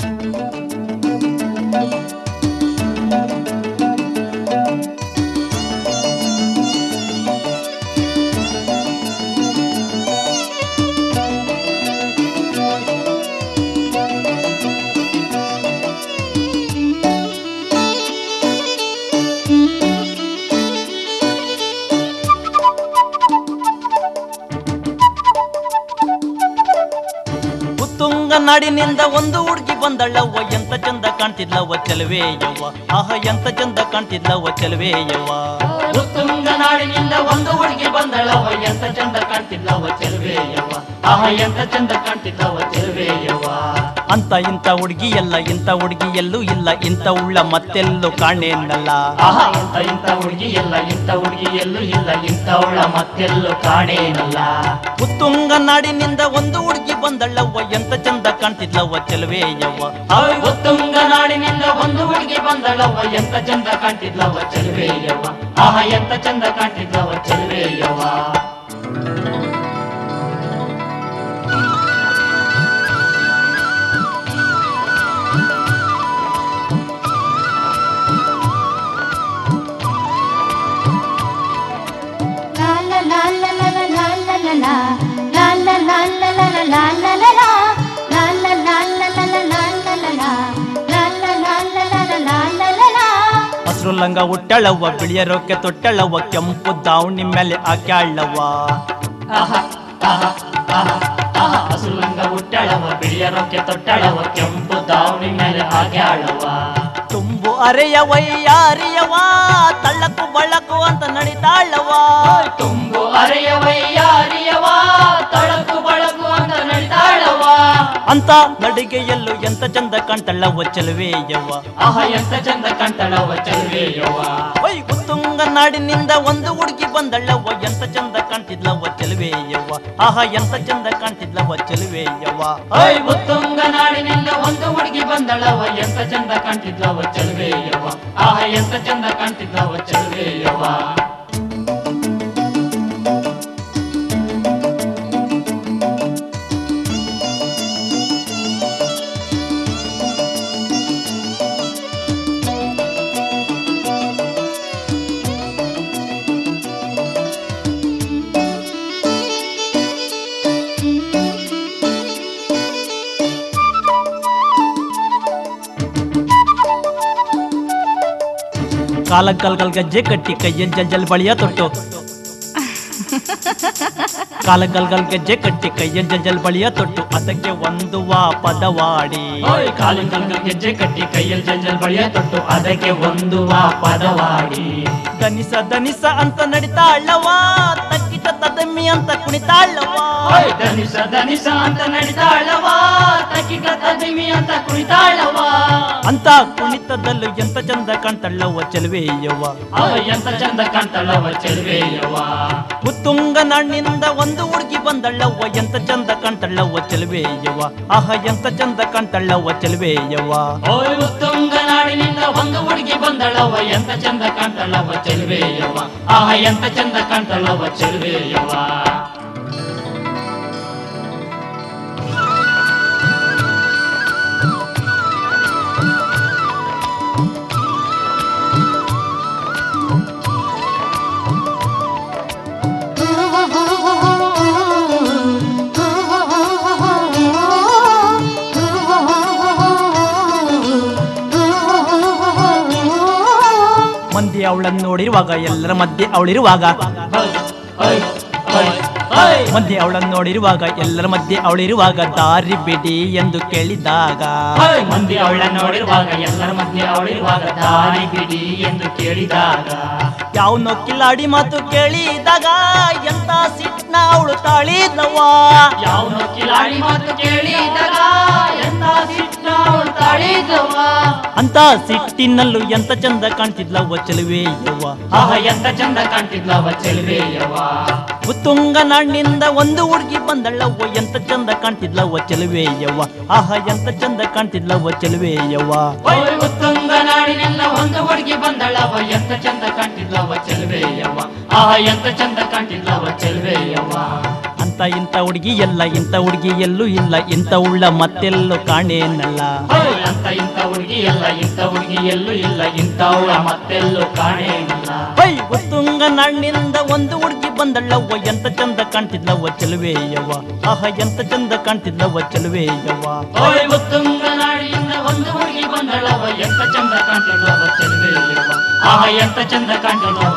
ಉತ್ತುಂಗ ನಾಡಿನಿಂದ ಒಂದು ಹುಡುಗಿ ಬಂದಳ್ಳವ್ವ ಎಂತ ಚಂದ ಕಾಣ್ತಿದ್ಲವ್ವ ಚೆಲುವೆ ಯವ್ವ ಆಹ ಎಂತ ಚಂದ ಕಾಣ್ತಿದ್ಲವ್ವ ಚೆಲುವೆ ಯವ್ವ ಉತ್ತುಂಗ ನಾಡಿನಿಂದ ಒಂದು ಹುಡುಗಿ ಬಂದಳವ ಎಂತ ಚಂದ ಕಾಣ್ತಿದ್ಲವ ಚೆಲುವೆಯವ್ವ ಆಹ ಎಂತ ಚಂದ ಕಾಣ್ತಿದ್ಲವ ಚೆಲುವೆಯವ್ವ ಅಂತ ಇಂಥ ಹುಡುಗಿ ಎಲ್ಲ ಇಂಥ ಹುಡುಗಿ ಎಲ್ಲೂ ಇಲ್ಲ ಇಂಥ ಉಳ್ಳ ಮತ್ತೆಲ್ಲೂ ಕಾಣೇನಲ್ಲ ಆಹ ಎಂತ ಇಂತ ಹುಡುಗಿ ಎಲ್ಲ ಇಂತ ಹುಡುಗಿ ಎಲ್ಲೂ ಇಲ್ಲ ಇಂಥವಳ ಮತ್ತೆಲ್ಲೂ ಕಾಣೇನಲ್ಲ ಉತ್ತುಂಗ ನಾಡಿನಿಂದ ಒಂದು ಹುಡುಗಿ ಬಂದಳ್ಳವ್ವ ಎಂತ ಚಂದ ಕಾಣ್ತಿದ್ಲವ್ವ ಚೆಲುವೆ ಯವ್ವ ಆಯ್ ಉತ್ತುಂಗ ನಾಡಿನಿಂದ ಒಂದು ಹುಡುಗಿ ಬಂದಳವ ಎಂತ ಚಂದ ಕಾಣ್ತಿದ್ಲವ ಚೆಲುವೆಯವ್ವ ಆಹ ಎಂತ ಚಂದ ಕಾಣ್ತಿದ್ಲವ ಚೆಲುವೆಯವ್ವ La la la la la la la la la la. La la la la la la la la la la. La la la la la la la la la la. La la la la la la la la la la. ಹಸ್ರು ಲಂಗ ಹುಟ್ಟಳವ್ವ ಬಿಳಿಯ ರೊಕ್ಕೆ ತೊಟ್ಟಳವ್ವ ಕೆಂಪು ದಾವಣಿ ಮೇಲೆ ಹಾಕ್ಯಾಳವ್ವ ಆಹ ಆಹ ಆಹ ಆಹ ಹಸುಲಂಗ ಹುಟ್ಟಳವ ಬಿಳಿಯ ರೊಕ್ಕೆ ತೊಟ್ಟಳವ ಕೆಂಪು ದಾವಣಿ ಮೇಲೆ ಆಗ್ಯಾಳವ ತುಂಬು ಅರೆಯ ವೈಯಾರಿಯವ ತಳ್ಳಕು ಬಳಕು ಅಂತ ನಡಿತಾಳವ್ವ ತುಂಬು ಅರೆಯವಯ್ಯ ಅರಿಯವ ತಳಕು ಬಳಕು ಅಂತ ನಡಿತಾಳವ ಅಂತ ನಡಿಗೆಯಲ್ಲೂ ಎಂತ ಚಂದ ಕಾಣ್ತಳ್ಳವ್ವ ಚೆಲುವೆ ಯವ್ವ ಆಹ ಎಂತ ಚಂದ ಕಾಣ್ತಾಳವ ಚೆಲುವೆಯವ್ವ ವೈ ಉತ್ತುಂಗ ನಾಡಿನಿಂದ ಒಂದು ಹುಡುಗಿ ಬಂದಳ್ಳವ್ವ ಎಂತ ಚಂದ ಕಾಣ್ತಿದ್ಲವ್ವ ಚೆಲುವೆ ಯವ್ವ ಆಹ ಎಂತ ಚಂದ ಕಾಣ್ತಿದ್ಲವ್ವ ಚೆಲುವೆ ಯವ್ವ ಓಯ್ ಉತ್ತುಂಗ ನಾಡಿನಿಂದ ಒಂದು ಹುಡುಗಿ ಬಂದಳವ ಎಂತ ಚಂದ ಕಾಣ್ತಿದ್ಲವ ಚೆಲುವೆಯವ್ವ ಆಹ ಎಂತ ಚಂದ ಕಾಣ್ತಿದ್ಲವ ಚೆಲುವೆಯವ್ವ ಕಾಲ ಗಲ್ ಗಲ್ ಗಜ್ಜೆ ಕಟ್ಟಿ ಕೈಯಲ್ಲಿ ಜಲ್ ಜಲ್ ಬಳಿಯ ತೊಟ್ಟು ಕಾಲ ಗಲ್ ಗಲ್ ಗೆಜ್ಜೆ ಕಟ್ಟಿ ಕೈಯಲ್ಲಿ ಜಲ್ ಜಲ್ ಬಳಿಯ ತೊಟ್ಟು ಅದಕ್ಕೆ ಒಂದು ವಾ ಪದವಾಡಿ ಓಯ್ ಕಾಲಿನ ಕಲ್ಕ ಗೆಜ್ಜೆ ಕಟ್ಟಿ ಕೈಯಲ್ಲಿ ಜಂಜಲ್ ಬಳಿಯ ತೊಟ್ಟು ಅದಕ್ಕೆ ಒಂದು ವಾ ಪದವಾಡಿ ದನಿಸ ದನಿಸ ಅಂತ ನಡಿತಾಳವ ತಕ್ಕಿಟ ತದಮ್ಮಿ ಅಂತ ಕುಣಿತಾಳವ ಓಯ್ ದನಿಸ ದನಿಸ ಅಂತ ನಡಿತಾಳವ ತಕಿಟ ತದಿಮಿ ಅಂತ ಕುಣಿತಾಳವ ಅಂತ ಕುಣಿತದಲ್ಲೂ ಎಂತ ಚಂದ ಕಾಣ್ತಾಳವ್ವ ಚೆಲುವೆಯವ್ವ ಅವ ಎಂತ ಚಂದ ಕಾಣ್ತಾಳವ ಚೆಲುವೆಯವ್ವ ಉತ್ತುಂಗ ನಾಣ್ಣಿಂದ ಒಂದು ಹುಡುಗಿ ಬಂದಳ್ಳವ್ವ ಎಂತ ಚಂದ ಕಾಣ್ತಾಳವ್ವ ಚೆಲುವೆಯವ್ವ ಆಹ ಎಂತ ಚಂದ ಕಾಣ್ತಾಳವ್ವ ಚೆಲುವೆಯವ್ವ ಓಯ್ ಉತ್ತುಂಗ ನಾಡಿನಿಂದ ಒಂದು ಹುಡುಗಿ ಬಂದಳವ ಎಂತ ಚಂದ ಕಾಣ್ತಾಳವ ಚೆಲುವೆಯವ್ವ ಆಹ ಎಂತ ಚಂದ ಕಾಣ್ತಾಳವ ಚೆಲುವೆಯವ್ವ ಮಂದಿ ಅವಳನ್ನು ನೋಡಿರುವಾಗ ಎಲ್ಲರ ಮಧ್ಯೆ ಅವಳಿರುವಾಗ ಓಯ್ ಓಯ್ ಓಯ್ ಓಯ್ ಮಂದಿ ಅವಳನ್ನು ನೋಡಿರುವಾಗ ಎಲ್ಲರ ಮಧ್ಯೆ ಅವಳಿರುವಾಗ ದಾರಿ ಬಿಡಿ ಎಂದು ಕೇಳಿದಾಗ ಓಯ್ ಮಂದಿ ಅವಳ ನೋಡಿರುವಾಗ ಎಲ್ಲರ ಮಧ್ಯೆ ಅವಳಿರುವಾಗ ದಾರಿ ಬಿಡಿ ಎಂದು ಕೇಳಿದಾಗ ಯಾವನೋ ಕಿಲಾಡಿ ಮಾತು ಕೇಳಿದಾಗ ಎಂತ ಸಿಟ್ನ ಅವಳು ತಾಳಿದ್ಲವ್ವ ಯಾವನು ಕಿಲಾಡಿ ಮಾತು ಕೇಳಿದಾಗ ಎಂತ ಸಿಟ್ಟ ಅವಳು ತಾಳಿದವ ಅಂತ ಸಿಟ್ಟಿನಲ್ಲೂ ಎಂತ ಚಂದ ಕಾಣ್ತಿದ್ಲವ್ವ ಚೆಲುವೆ ಯವ್ವ ಆಹ ಎಂತ ಚಂದ ಕಾಣ್ತಿದ್ಲವ ಚೆಲುವೆಯವ್ವ ಉತ್ತುಂಗ ನಾಣ್ಣಿಂದ ಒಂದು ಹುಡುಗಿ ಬಂದಳ್ಳವ್ವ ಎಂತ ಚಂದ ಕಾಣ್ತಿದ್ಲವ್ವ ಚೆಲುವೆ ಯವ್ವ ಆಹ ಎಂತ ಚಂದ ಕಾಣ್ತಿದ್ಲವ್ವ ಚೆಲುವೆ ಯವ್ವ ಓಯ್ ಉತ್ತುಂಗ ನಾಡಿನೆಲ್ಲ ಒಂದು ಹುಡುಗಿ ಬಂದಳವ ಎಂತ ಚಂದ ಕಾಣ್ತಿದ್ಲವ ಚೆಲುವೆಯವ್ವ ಆಹ ಎಂತ ಚಂದ ಕಾಣ್ತಿದ್ಲವ ಚೆಲುವೆಯವ್ವ ಅಂತ ಅಂತ ಇಂಥ ಹುಡುಗಿ ಎಲ್ಲ ಇಂಥ ಹುಡುಗಿ ಎಲ್ಲೂ ಇಲ್ಲ ಇಂಥ ಉಳ್ಳ ಮತ್ತೆಲ್ಲೂ ಕಾಣೇನಲ್ಲ ಹೋಯ್ ಅಂತ ಇಂಥ ಹುಡುಗಿ ಎಲ್ಲ ಇಂಥ ಹುಡುಗಿ ಎಲ್ಲೂ ಇಲ್ಲ ಇಂಥವಳ ಮತ್ತೆಲ್ಲೂ ಕಾಣೇನಿಲ್ಲ ಬೈ ಉತ್ತುಂಗ ನಾಡಿನಿಂದ ಒಂದು ಹುಡುಗಿ ಬಂದಳ್ಳವ್ವ ಎಂತ ಚಂದ ಕಾಣ್ತಿದ್ಲವ್ವ ಚೆಲುವೆಯವ್ವ ಆಹ ಎಂತ ಚಂದ ಕಾಣ್ತಿದ್ಲವ್ವ ಚೆಲುವೆಯವ್ವ ಹೋಯ್ ಉತ್ತುಂಗ ನಾಡಿಯಿಂದ ಒಂದು ಹುಡುಗಿ ಬಂದಳವ ಎಂತ ಚಂದ ಕಾಣ್ತಿದ್ಲವ ಚೆಲುವೆಯವ್ವ ಆಹ ಎಂತ ಚಂದ ಕಾಣ್ತಿದ್ಲವ